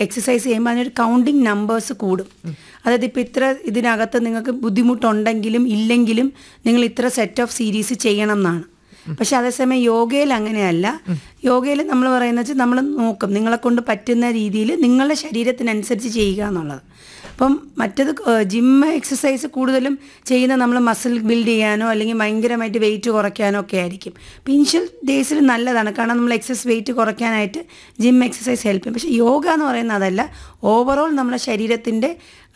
exercise ചെയ്യുമ്പോൾ അതിനൊരു counting numbers കൂടും അതായത് ഇപ്പോൾ ഇത്ര ഇതിനകത്ത് നിങ്ങൾക്ക് ബുദ്ധിമുട്ടുണ്ടെങ്കിലും ഇല്ലെങ്കിലും നിങ്ങൾ ഇത്ര സെറ്റ് ഓഫ് സീരീസ് ചെയ്യണം എന്നാണ് പക്ഷെ അതേസമയം യോഗയിൽ അങ്ങനെയല്ല യോഗയിൽ നമ്മൾ പറയുന്നത് വെച്ചാൽ നമ്മൾ നോക്കും നിങ്ങളെ കൊണ്ട് പറ്റുന്ന രീതിയിൽ നിങ്ങളുടെ ശരീരത്തിനനുസരിച്ച് ചെയ്യുക എന്നുള്ളത് അപ്പം മറ്റത് ജിം എക്സസൈസ് കൂടുതലും ചെയ്യുന്ന നമ്മൾ മസിൽ ബിൽഡ് ചെയ്യാനോ അല്ലെങ്കിൽ ഭയങ്കരമായിട്ട് വെയിറ്റ് കുറയ്ക്കാനോ ഒക്കെ ആയിരിക്കും അപ്പോൾ ഇനിഷ്യൽ ഡേയ്സിൽ നല്ലതാണ് കാരണം നമ്മൾ എക്സസ് വെയിറ്റ് കുറയ്ക്കാനായിട്ട് ജിം എക്സസൈസ് ഹെൽപ്പ് ചെയ്യും പക്ഷേ യോഗ എന്ന് പറയുന്നത് അതല്ല ഓവറോൾ നമ്മുടെ ശരീരത്തിൻ്റെ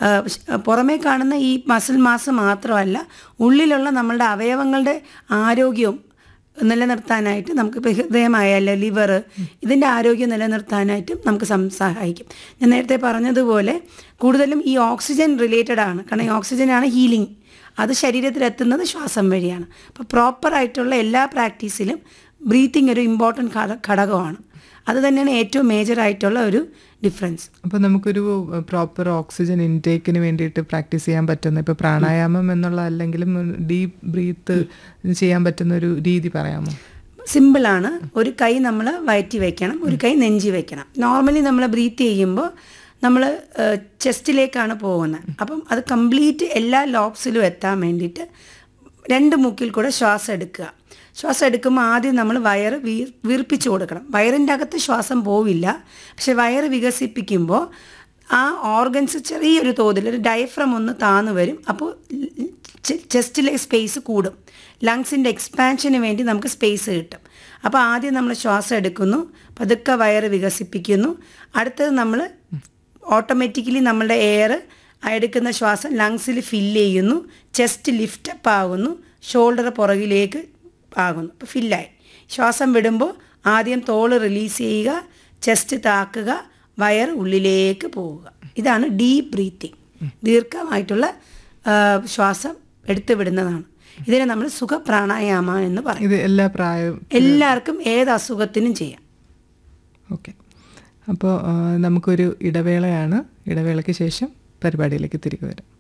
പുറമേ കാണുന്ന ഈ മസിൽ മാസ് മാത്രമല്ല ഉള്ളിലുള്ള നമ്മളുടെ അവയവങ്ങളുടെ ആരോഗ്യവും നിലനിർത്താനായിട്ട് നമുക്ക് ഇപ്പോൾ ഹൃദയമായാലും ലിവർ ഇതിൻ്റെ ആരോഗ്യം നിലനിർത്താനായിട്ടും നമുക്ക് സം സഹായിക്കും ഞാൻ നേരത്തെ പറഞ്ഞതുപോലെ കൂടുതലും ഈ ഓക്സിജൻ റിലേറ്റഡ് ആണ് കാരണം ഈ ഓക്സിജനാണ് ഹീലിംഗ് അത് ശരീരത്തിൽ എത്തുന്നത് ശ്വാസം വഴിയാണ് അപ്പോൾ പ്രോപ്പറായിട്ടുള്ള എല്ലാ പ്രാക്ടീസിലും ബ്രീത്തിങ് ഒരു ഇമ്പോർട്ടൻറ്റ് ഘടകമാണ് അത് തന്നെയാണ് ഏറ്റവും മേജർ ആയിട്ടുള്ള ഒരു ഡിഫറൻസ് അപ്പോൾ നമുക്കൊരു പ്രോപ്പർ ഓക്സിജൻ ഇൻടേക്കിന് വേണ്ടിയിട്ട് പ്രാക്ടീസ് ചെയ്യാൻ പറ്റുന്ന ഇപ്പോൾ പ്രാണായാമം എന്നുള്ള അല്ലെങ്കിലും ഡീപ്പ് ബ്രീത്ത് ചെയ്യാൻ പറ്റുന്ന ഒരു രീതി പറയാമോ സിമ്പിളാണ് ഒരു കൈ നമ്മൾ വയറ്റി വെക്കണം ഒരു കൈ നെഞ്ചി വെക്കണം നോർമലി നമ്മൾ ബ്രീത്ത് ചെയ്യുമ്പോൾ നമ്മൾ ചെസ്റ്റിലേക്കാണ് പോകുന്നത് അപ്പം അത് കംപ്ലീറ്റ് എല്ലാ ലോബ്സിലും എത്താൻ വേണ്ടിയിട്ട് രണ്ട് മൂക്കിൽ കൂടെ ശ്വാസം എടുക്കുക ശ്വാസം എടുക്കുമ്പോൾ ആദ്യം നമ്മൾ വയറ് വീർ വീർപ്പിച്ച് കൊടുക്കണം വയറിൻ്റെ അകത്ത് ശ്വാസം പോവില്ല പക്ഷെ വയറ് വികസിപ്പിക്കുമ്പോൾ ആ ഓർഗൻസ് ചെറിയൊരു തോതിൽ ഒരു ഡയഫ്രം ഒന്ന് താന്നു വരും അപ്പോൾ ചെസ്റ്റിലെ സ്പേസ് കൂടും ലങ്സിൻ്റെ എക്സ്പാൻഷന് വേണ്ടി നമുക്ക് സ്പേസ് കിട്ടും അപ്പോൾ ആദ്യം നമ്മൾ ശ്വാസം എടുക്കുന്നു പതുക്കെ വയറ് വികസിപ്പിക്കുന്നു അടുത്തത് നമ്മൾ ഓട്ടോമാറ്റിക്കലി നമ്മളുടെ എയർ എടുക്കുന്ന ശ്വാസം ലങ്സിൽ ഫില്ല് ചെയ്യുന്നു ചെസ്റ്റ് ലിഫ്റ്റപ്പ് ആകുന്നു ഷോൾഡർ പുറകിലേക്ക് ആകുന്നു അപ്പോൾ ഫില്ലായി ശ്വാസം വിടുമ്പോൾ ആദ്യം തോള് റിലീസ് ചെയ്യുക ചെസ്റ്റ് താക്കുക വയർ ഉള്ളിലേക്ക് പോവുക ഇതാണ് ഡീപ്പ് ബ്രീത്തിങ് ദീർഘമായിട്ടുള്ള ശ്വാസം എടുത്തു വിടുന്നതാണ് ഇതിനെ നമ്മൾ സുഖപ്രാണായാമ എന്ന് പറയും ഇത് എല്ലാ പ്രായവും എല്ലാവർക്കും ഏത് അസുഖത്തിനും ചെയ്യാം ഓക്കെ അപ്പോൾ നമുക്കൊരു ഇടവേളയാണ് ഇടവേളയ്ക്ക് ശേഷം പരിപാടിയിലേക്ക് തിരികെ വരാം